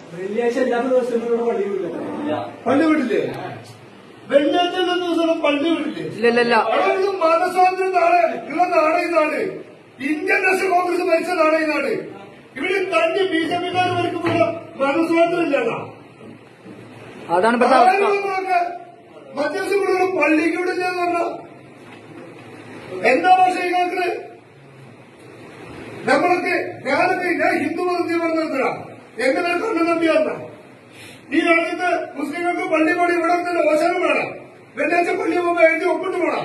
വെള്ളിയാഴ്ച എല്ലാ ദിവസങ്ങളും പള്ളി വിടില്ല പള്ളി വിടില്ലേ വെള്ളിയാഴ്ച എല്ലാ ദിവസം പള്ളി വിടില്ലേ ഇല്ല ഇല്ല ഇല്ല അവിടെ ഇത് മതസ്വാതന്ത്ര്യ നാടാണ് ഉള്ള നാട് ഈ നാട് ഇന്ത്യൻ നാഷണൽ കോൺഗ്രസ് ഭരിച്ച നാട് ഈ നാട് ഇവിടെ തന്റെ ബി ജെ പിക്കാർ ഭരിക്കുമ്പോൾ മതസ്വാതന്ത്ര്യം ഇല്ലതാ അതാണ് ഇപ്പോഴത്തെ അവസ്ഥ മധ്യസ്ഥ പള്ളിക്ക് വിടില്ലെന്ന് പറഞ്ഞ എന്താ ഭാഷ കേൾക്കുന്നത് നമ്മളൊക്കെ ഞാനൊക്കെ ഞാൻ ഹിന്ദു മതത്തിൽ പറഞ്ഞില്ല എങ്ങനെ കണ്ണു നമ്പിയാന്ന ഈ രാജ്യത്ത് മുസ്ലിങ്ങൾക്ക് പള്ളി പണി ഇവിടെ തന്നെ ഓശാനം വേണം വെള്ളിയാഴ്ച പള്ളി പോകുമ്പോൾ എഴുതി ഒപ്പിട്ട് പോണം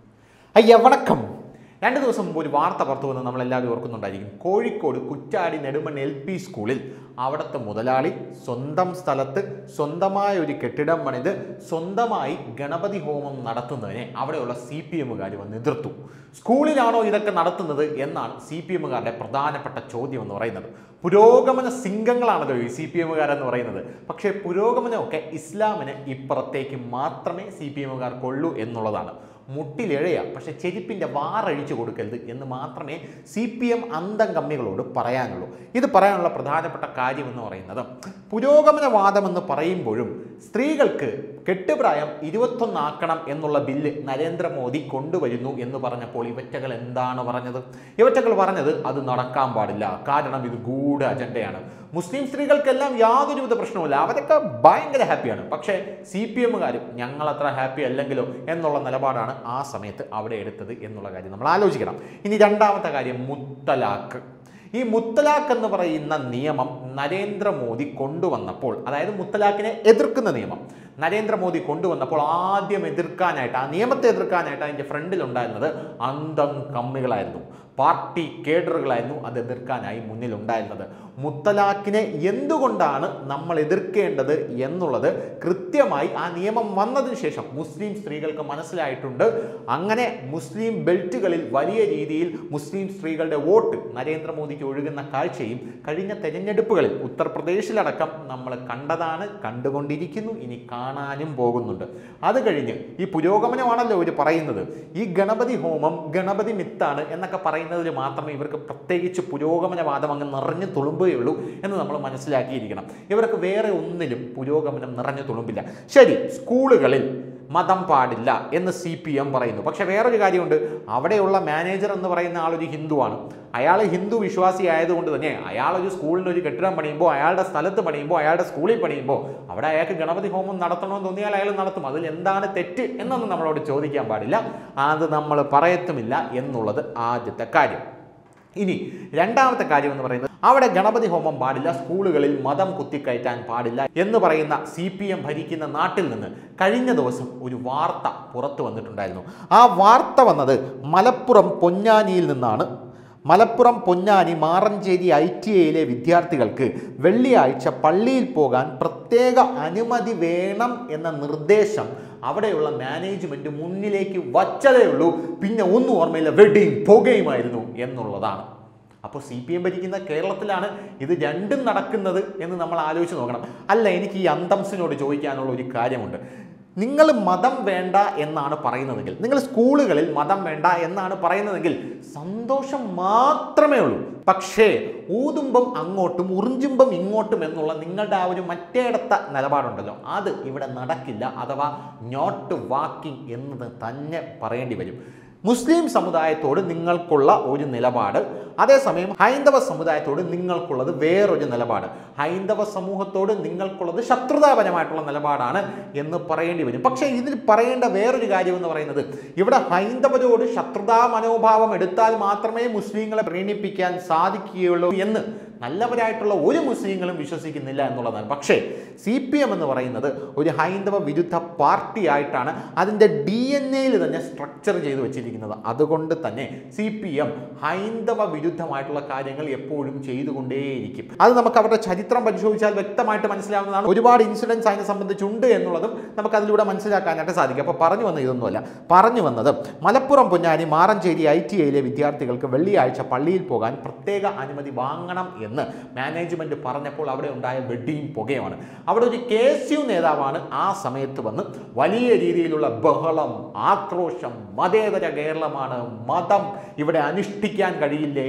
അയ്യ വണക്കം രണ്ട് ദിവസം മുമ്പ് ഒരു വാർത്ത പുറത്തു വന്ന് നമ്മളെല്ലാവരും ഓർക്കുന്നുണ്ടായിരിക്കും കോഴിക്കോട് കുറ്റാടി നെടുമൺ എൽ പി സ്കൂളിൽ അവിടുത്തെ മുതലാളി സ്വന്തം സ്ഥലത്ത് സ്വന്തമായ ഒരു കെട്ടിടം പണിത് സ്വന്തമായി ഗണപതി ഹോമം നടത്തുന്നതിനെ അവിടെയുള്ള സി പി എമ്മുകാർ വന്ന് എതിർത്തു സ്കൂളിലാണോ ഇതൊക്കെ നടത്തുന്നത് എന്നാണ് സി പി എമ്മുകാരുടെ പ്രധാനപ്പെട്ട ചോദ്യം എന്ന് പറയുന്നത് പുരോഗമന സിംഗങ്ങളാണല്ലോ ഈ സി പി എമ്മുകാരെന്ന് പറയുന്നത് പക്ഷേ പുരോഗമനമൊക്കെ ഇസ്ലാമിന് ഇപ്പുറത്തേക്ക് മാത്രമേ സി പി എമ്മുകാർക്കുള്ളൂ എന്നുള്ളതാണ് മുട്ടിലെഴയ പക്ഷെ ചെരുപ്പിൻ്റെ വാറഴിച്ചു കൊടുക്കരുത് എന്ന് മാത്രമേ സി പി എം അന്തം കമ്മികളോട് പറയാനുള്ളൂ ഇത് പറയാനുള്ള പ്രധാനപ്പെട്ട കാര്യം എന്ന് പറയുന്നത് പുരോഗമനവാദം എന്ന് പറയുമ്പോഴും സ്ത്രീകൾക്ക് കെട്ടുപ്രായം ഇരുപത്തൊന്നാക്കണം എന്നുള്ള ബില്ല് നരേന്ദ്രമോദി കൊണ്ടുവരുന്നു എന്ന് പറഞ്ഞപ്പോൾ ഇവറ്റകൾ എന്താണ് പറഞ്ഞത് ഇവറ്റകൾ പറഞ്ഞത് അത് നടക്കാൻ പാടില്ല കാരണം ഇത് ഗൂഢ അജണ്ടയാണ് മുസ്ലിം സ്ത്രീകൾക്കെല്ലാം യാതൊരുവിധ പ്രശ്നവുമില്ല അവരൊക്കെ ഭയങ്കര ഹാപ്പിയാണ് പക്ഷേ സി പി എമ്മുകാരും ഞങ്ങൾ അത്ര ഹാപ്പി അല്ലെങ്കിലോ എന്നുള്ള നിലപാടാണ് ആ സമയത്ത് അവിടെ എടുത്തത് എന്നുള്ള കാര്യം നമ്മൾ ആലോചിക്കണം ഇനി രണ്ടാമത്തെ കാര്യം മുത്തലാഖ് ഈ മുത്തലാഖ് എന്ന് പറയുന്ന നിയമം നരേന്ദ്രമോദി കൊണ്ടുവന്നപ്പോൾ അതായത് മുത്തലാഖിനെ എതിർക്കുന്ന നിയമം നരേന്ദ്രമോദി കൊണ്ടുവന്നപ്പോൾ ആദ്യം എതിർക്കാനായിട്ട് ആ നിയമത്തെ എതിർക്കാനായിട്ട് അതിൻ്റെ ഫ്രണ്ടിലുണ്ടായിരുന്നത് അന്തം കമ്മികളായിരുന്നു പാർട്ടി കേഡറുകളായിരുന്നു അത് എതിർക്കാനായി മുന്നിലുണ്ടായിരുന്നത് മുത്തലാഖിനെ എന്തുകൊണ്ടാണ് നമ്മൾ എതിർക്കേണ്ടത് എന്നുള്ളത് കൃത്യമായി ആ നിയമം വന്നതിന് ശേഷം മുസ്ലിം സ്ത്രീകൾക്ക് മനസ്സിലായിട്ടുണ്ട് അങ്ങനെ മുസ്ലിം ബെൽറ്റുകളിൽ വലിയ രീതിയിൽ മുസ്ലിം സ്ത്രീകളുടെ വോട്ട് നരേന്ദ്രമോദിക്ക് ഒഴുകുന്ന കാഴ്ചയും കഴിഞ്ഞ തെരഞ്ഞെടുപ്പുകളിൽ ഉത്തർപ്രദേശിലടക്കം നമ്മൾ കണ്ടതാണ് കണ്ടുകൊണ്ടിരിക്കുന്നു ഇനി കാണാനും പോകുന്നുണ്ട് അത് കഴിഞ്ഞ് ഈ പുരോഗമനമാണല്ലോ ഇവർ പറയുന്നത് ഈ ഗണപതി ഹോമം ഗണപതി മിത്താണ് എന്നൊക്കെ പറയുന്നതിൽ മാത്രമേ ഇവർക്ക് പ്രത്യേകിച്ച് പുരോഗമനവാദം അങ്ങ് നിറഞ്ഞു തുളുമ്പുകയുള്ളൂ എന്ന് നമ്മൾ മനസ്സിലാക്കിയിരിക്കണം ഇവർക്ക് വേറെ ഒന്നിലും പുരോഗമനം നിറഞ്ഞു തുളുമ്പില്ല ശരി സ്കൂളുകളിൽ മതം പാടില്ല എന്ന് സി പി എം പറയുന്നു പക്ഷെ വേറൊരു കാര്യമുണ്ട് അവിടെയുള്ള മാനേജർ എന്ന് പറയുന്ന ആളൊരു ഹിന്ദുവാണ് അയാൾ ഹിന്ദു വിശ്വാസി ആയതുകൊണ്ട് തന്നെ അയാൾ ഒരു സ്കൂളിന് ഒരു കെട്ടിടം പണിയുമ്പോൾ അയാളുടെ സ്ഥലത്ത് പണിയുമ്പോൾ അയാളുടെ സ്കൂളിൽ പണിയുമ്പോൾ അവിടെ അയാൾക്ക് ഗണപതി ഹോമം നടത്തണമെന്ന് തോന്നിയാൽ അയാൾ നടത്തും അതിൽ എന്താണ് തെറ്റ് എന്നൊന്നും നമ്മളോട് ചോദിക്കാൻ പാടില്ല അത് നമ്മൾ പറയത്തുമില്ല എന്നുള്ളത് ആദ്യത്തെ കാര്യം ഇനി രണ്ടാമത്തെ കാര്യം എന്ന് പറയുന്നത് അവിടെ ഗണപതി ഹോമം പാടില്ല സ്കൂളുകളിൽ മതം കുത്തിക്കയറ്റാൻ പാടില്ല എന്ന് പറയുന്ന സി പി എം ഭരിക്കുന്ന നാട്ടിൽ നിന്ന് കഴിഞ്ഞ ദിവസം ഒരു വാർത്ത പുറത്തു വന്നിട്ടുണ്ടായിരുന്നു ആ വാർത്ത വന്നത് മലപ്പുറം പൊന്നാനിയിൽ നിന്നാണ് മലപ്പുറം പൊന്നാനി മാറഞ്ചേരി ഐ ടി ഐയിലെ വിദ്യാർത്ഥികൾക്ക് വെള്ളിയാഴ്ച പള്ളിയിൽ പോകാൻ പ്രത്യേക അനുമതി വേണം എന്ന നിർദ്ദേശം അവിടെയുള്ള മാനേജ്മെന്റ് മുന്നിലേക്ക് വച്ചതേ ഉള്ളൂ പിന്നെ ഒന്നും ഓർമ്മയില്ല വെടിയും പുകയുമായിരുന്നു എന്നുള്ളതാണ് അപ്പോൾ സി പി എം ഭരിക്കുന്ന കേരളത്തിലാണ് ഇത് രണ്ടും നടക്കുന്നത് എന്ന് നമ്മൾ ആലോചിച്ച് നോക്കണം അല്ല എനിക്ക് ഈ അന്തംസിനോട് ചോദിക്കാനുള്ള ഒരു കാര്യമുണ്ട് നിങ്ങൾ മതം വേണ്ട എന്നാണ് പറയുന്നതെങ്കിൽ നിങ്ങൾ സ്കൂളുകളിൽ മതം വേണ്ട എന്നാണ് പറയുന്നതെങ്കിൽ സന്തോഷം മാത്രമേ ഉള്ളൂ പക്ഷേ ഊതുമ്പം അങ്ങോട്ടും ഉറിഞ്ചുമ്പം ഇങ്ങോട്ടും എന്നുള്ള നിങ്ങളുടെ ആ ഒരു മറ്റേടത്ത നിലപാടുണ്ടല്ലോ അത് ഇവിടെ നടക്കില്ല അഥവാ നോട്ട് വാക്കിംഗ് എന്നത് തന്നെ പറയേണ്ടി വരും മുസ്ലിം സമുദായത്തോട് നിങ്ങൾക്കുള്ള ഒരു നിലപാട് അതേസമയം ഹൈന്ദവ സമുദായത്തോട് നിങ്ങൾക്കുള്ളത് വേറൊരു നിലപാട് ഹൈന്ദവ സമൂഹത്തോട് നിങ്ങൾക്കുള്ളത് ശത്രുതാപരമായിട്ടുള്ള നിലപാടാണ് എന്ന് പറയേണ്ടി വരും പക്ഷേ ഇതിൽ പറയേണ്ട വേറൊരു കാര്യം എന്ന് പറയുന്നത് ഇവിടെ ഹൈന്ദവരോട് ശത്രുതാ മനോഭാവം എടുത്താൽ മാത്രമേ മുസ്ലിങ്ങളെ പ്രീണിപ്പിക്കാൻ സാധിക്കുകയുള്ളൂ എന്ന് നല്ലവരായിട്ടുള്ള ഒരു മുസ്ലിങ്ങളും വിശ്വസിക്കുന്നില്ല എന്നുള്ളതാണ് പക്ഷേ സി പി എം എന്ന് പറയുന്നത് ഒരു ഹൈന്ദവ വിരുദ്ധ പാർട്ടിയായിട്ടാണ് അതിൻ്റെ ഡി എൻ എയിൽ തന്നെ സ്ട്രക്ചർ ചെയ്തു വെച്ചിരിക്കുന്നത് അതുകൊണ്ട് തന്നെ സി പി എം ഹൈന്ദവ വിരുദ്ധമായിട്ടുള്ള കാര്യങ്ങൾ എപ്പോഴും ചെയ്തുകൊണ്ടേയിരിക്കും അത് നമുക്ക് അവരുടെ ചരിത്രം പരിശോധിച്ചാൽ വ്യക്തമായിട്ട് മനസ്സിലാവുന്നതാണ് ഒരുപാട് ഇൻസിഡൻസ് അതിനെ സംബന്ധിച്ചുണ്ട് എന്നുള്ളതും നമുക്ക് അതിലൂടെ മനസ്സിലാക്കാനായിട്ട് സാധിക്കും അപ്പോൾ പറഞ്ഞു വന്നത് ഇതൊന്നുമല്ല പറഞ്ഞു വന്നത് മലപ്പുറം പൊന്നാനി മാറഞ്ചേരി ഐ ടി ഐയിലെ വിദ്യാർത്ഥികൾക്ക് വെള്ളിയാഴ്ച പള്ളിയിൽ പോകാൻ പ്രത്യേക അനുമതി വാങ്ങണം എന്ന് മാനേജ്മെന്റ് പറഞ്ഞപ്പോൾ അവിടെ ഉണ്ടായ വെടിയും പുകയുമാണ് അവിടെ ഒരു കെ എസ് യു നേതാവാണ് ആ സമയത്ത് വന്ന് വലിയ രീതിയിലുള്ള ബഹളം ആക്രോശം മതേതര കേരളമാണ് മതം ഇവിടെ അനുഷ്ഠിക്കാൻ കഴിയില്ലേ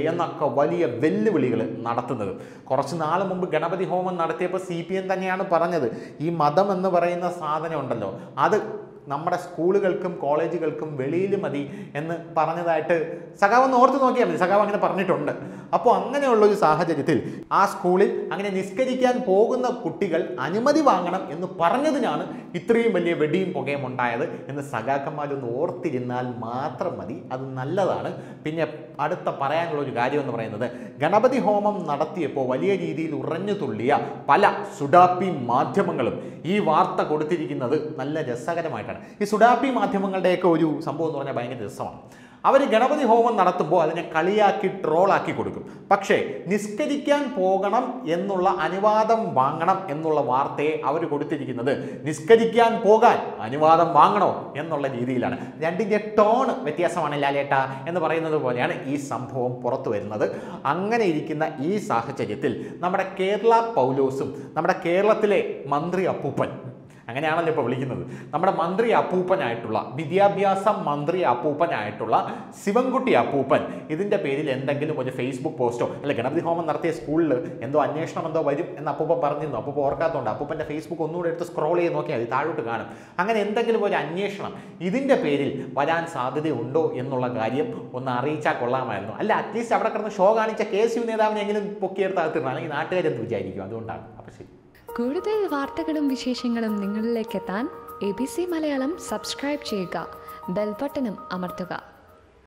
എന്നൊക്കെ വലിയ വെല്ലുവിളികൾ നടത്തുന്നത് കുറച്ച് നാൾ മുമ്പ് ഗണപതി ഹോമം നടത്തിയപ്പോൾ സി പി എം തന്നെയാണ് പറഞ്ഞത് ഈ മതം എന്ന് പറയുന്ന സാധനം ഉണ്ടല്ലോ അത് നമ്മുടെ സ്കൂളുകൾക്കും കോളേജുകൾക്കും വെളിയിൽ മതി എന്ന് പറഞ്ഞതായിട്ട് സഖാവ് ഒന്ന് ഓർത്ത് നോക്കിയാൽ മതി സഖാവ് അങ്ങനെ പറഞ്ഞിട്ടുണ്ട് അപ്പോൾ അങ്ങനെയുള്ളൊരു സാഹചര്യത്തിൽ ആ സ്കൂളിൽ അങ്ങനെ നിസ്കരിക്കാൻ പോകുന്ന കുട്ടികൾ അനുമതി വാങ്ങണം എന്ന് പറഞ്ഞതിനാണ് ഇത്രയും വലിയ വെടിയും പുകയും ഉണ്ടായത് എന്ന് സഖാക്കന്മാരൊന്ന് ഓർത്തിരുന്നാൽ മാത്രം മതി അത് നല്ലതാണ് പിന്നെ അടുത്ത പറയാനുള്ള ഒരു കാര്യം എന്ന് പറയുന്നത് ഗണപതി ഹോമം നടത്തിയപ്പോൾ വലിയ രീതിയിൽ ഉറഞ്ഞു തുള്ളിയ പല സുഡാപ്പി മാധ്യമങ്ങളും ഈ വാർത്ത കൊടുത്തിരിക്കുന്നത് നല്ല രസകരമായിട്ടാണ് ഈ സുഡാപ്പി മാധ്യമങ്ങളുടെയൊക്കെ ഒരു സംഭവം എന്ന് പറഞ്ഞാൽ ഭയങ്കര രസമാണ് അവർ ഗണപതി ഹോമം നടത്തുമ്പോൾ അതിനെ കളിയാക്കി ട്രോളാക്കി കൊടുക്കും പക്ഷേ നിസ്കരിക്കാൻ പോകണം എന്നുള്ള അനുവാദം വാങ്ങണം എന്നുള്ള വാർത്തയെ അവർ കൊടുത്തിരിക്കുന്നത് നിസ്കരിക്കാൻ പോകാൻ അനുവാദം വാങ്ങണോ എന്നുള്ള രീതിയിലാണ് രണ്ടിൻ്റെ ടോൺ വ്യത്യാസമാണ് ലാലേട്ട എന്ന് പറയുന്നത് പോലെയാണ് ഈ സംഭവം പുറത്തു വരുന്നത് അങ്ങനെ ഇരിക്കുന്ന ഈ സാഹചര്യത്തിൽ നമ്മുടെ കേരള പൗലോസും നമ്മുടെ കേരളത്തിലെ മന്ത്രി അപ്പൂപ്പൻ അങ്ങനെയാണല്ലോ ഇപ്പോൾ വിളിക്കുന്നത് നമ്മുടെ മന്ത്രി അപ്പൂപ്പനായിട്ടുള്ള വിദ്യാഭ്യാസ മന്ത്രി അപ്പൂപ്പനായിട്ടുള്ള ശിവൻകുട്ടി അപ്പൂപ്പൻ ഇതിൻ്റെ പേരിൽ എന്തെങ്കിലും ഒരു ഫേസ്ബുക്ക് പോസ്റ്റോ അല്ല ഗണപതി ഹോമം നടത്തിയ സ്കൂളിൽ എന്തോ അന്വേഷണം എന്തോ വരും എന്ന് അപ്പൂപ്പൻ പറഞ്ഞിരുന്നു അപ്പൂപ്പ ഓർക്കാത്തതുകൊണ്ട് അപ്പൂപ്പൻ്റെ ഫേസ്ബുക്ക് ഒന്നുകൂടെ എടുത്ത് സ്ക്രോൾ ചെയ്ത് നോക്കിയാൽ മതി താഴോട്ട് കാണും അങ്ങനെ എന്തെങ്കിലും ഒരു അന്വേഷണം ഇതിൻ്റെ പേരിൽ വരാൻ സാധ്യതയുണ്ടോ എന്നുള്ള കാര്യം ഒന്ന് അറിയിച്ചാൽ കൊള്ളാമായിരുന്നു അല്ല അറ്റ്ലീസ്റ്റ് അവിടെ കിടന്ന് ഷോ കാണിച്ച കെ എസ് യു നേതാവിനെങ്കിലും പൊക്കിയെടുത്ത് അകത്തിടണം അല്ലെങ്കിൽ നാട്ടുകാരെന്ത് വിചാരിക്കും അതുകൊണ്ടാണ് അപ്പോൾ ശരി കൂടുതൽ വാർത്തകളും വിശേഷങ്ങളും നിങ്ങളിലേക്ക് എത്താൻ A B C Malayalam subscribe ചെയ്യുക ബെൽബട്ടനും അമർത്തുക